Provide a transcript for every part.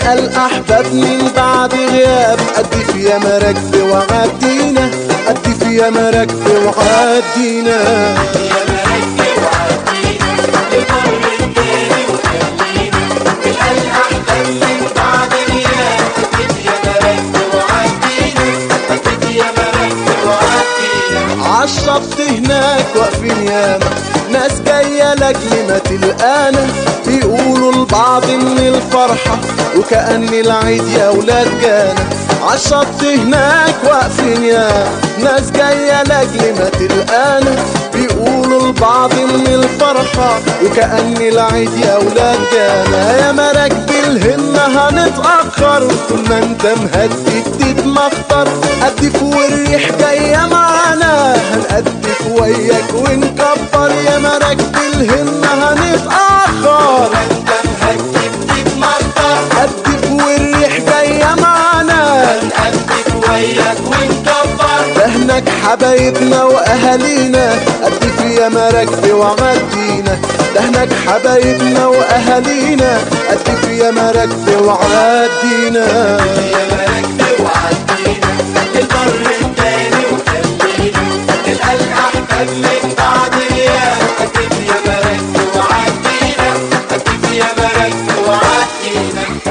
نلقى الأحباب من بعد غياب أدي في يا مراكب وعدينا أدي في يا مراكب وعدينا يا مراكب وعدينا للبر التاني وخلينا نلقى الأحباب من بعد غياب أكيد يا مراكب وعدينا أكيد يا مراكب وعدينا عالشط هناك واقفين ياما ناس جاية لاجل ما تلقانا بيقولوا لبعض ان الفرحة وكأن العيد يا ولاد جانا عالشط هناك واقفين ياما ناس جاية لاجل ما تلقانا بيقولوا لبعض ان الفرحة وكأن العيد يا ولاد جانا يا مراكب الهمة هنتأخر طول ما انت مهدي تتمخطر قدف والريح جاية معانا هنقدف وياك ونكبر يا مراكب الهمة هنتأخر أنت مهدي بتتمطر قدف والريح جاية معانا هنقدف وياك ونكبر ده هناك حبايبنا واهالينا قدف يا مراكب وعدينا ده هناك حبايبنا واهالينا قدف يا مراكب وعدينا يا مراكب وعدينا للبر التاني وخلينا نلقى الأحباب من بعد غياب أكيد يا مراكب وعدينا أكيد يا مراكب وعدينا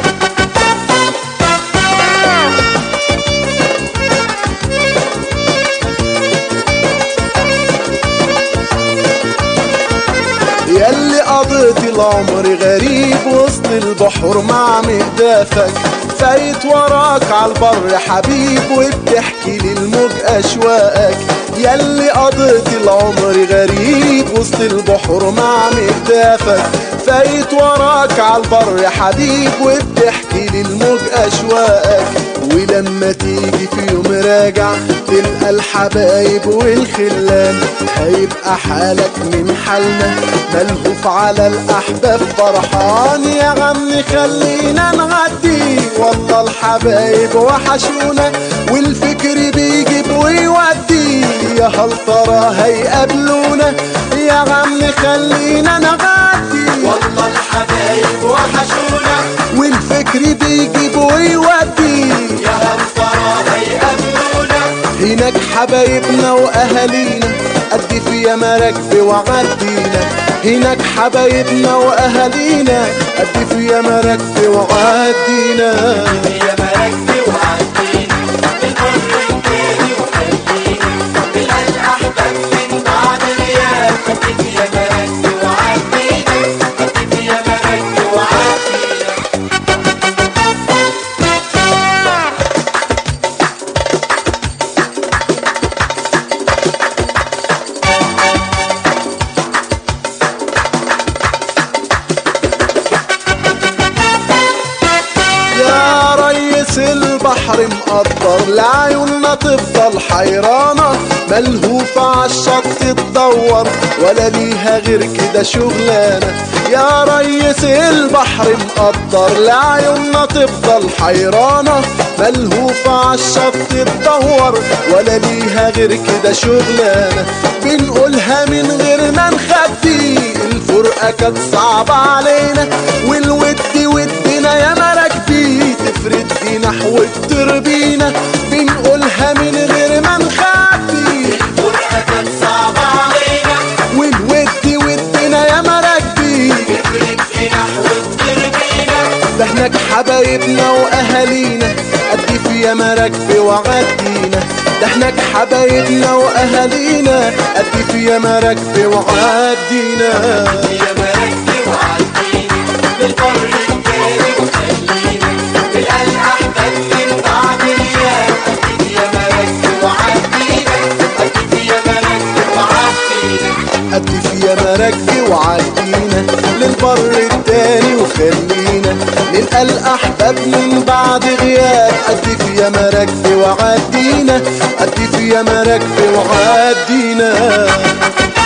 ياللي قضيت العمر غريب وسط البحر مع مهدافك فايت وراك عالبر حبيب وبتحكي للموج اشواقك ياللي قضيت العمر غريب وسط البحر مع مهدافك فايت وراك عالبر حبيب وبتحكي للموج اشواقك ولما تيجي في يوم راجع تلقى الحبايب والخلان هيبقى حالك من حالنا ملهوف على الأحباب فرحان يا عم خلينا نعدي والله الحبايب وحشونا والفكر بيجيب ويودي يا هل ترى هيقابلونا يا عم خلينا نعدي والله الحبايب وحشونا والفكر بيجيب ويودي يا هل ترى هيقابلونا هناك حبايبنا واهالينا قد في يا مراكب وعدينا هناك حبايبنا واهالينا قد في يا مراكب وعدينا يا مراكب وعدينا للبر التاني وخلينا نلقى الأحباب من بعد غياب أكيد يا مراكب وعدينا أكيد يا مراكب وعدينا يا ريس البحر مقدر لعيوننا تفضل حيرانة ملهوفة عالشط تدور ولا ليها غير كده شغلانة يا ريس البحر مقدر لعيوننا تفضل حيرانة ملهوفة عالشط تدور ولا ليها غير كده شغلانة بنقولها من غير ما نخبي الفرقة كانت صعبة علينا والود ودنا يا مراكبي تفرد نحو التربينة بنقولها من غير ما نخبي الفرقة كانت صعبة علينا والود ودنا يا مراكبي نفرد في نحو التربينة ده هناك حبايبنا واهالينا قد في يا مراكبي وعدينا ده هناك حبايبنا واهالينا قد في يا مراكبي وعدينا يا مراكب وعدينا للبر التاني وخلينا نلقى الأحباب من بعد غياب أكيد يا مراكب وعدينا أكيد يا مراكب وعدينا قد في يا مراكبي وعدينا للبر التاني وخلينا نلقى الأحباب من بعد غياب قد في يا مراكبي وعدينا قد في يا مراكبي وعدينا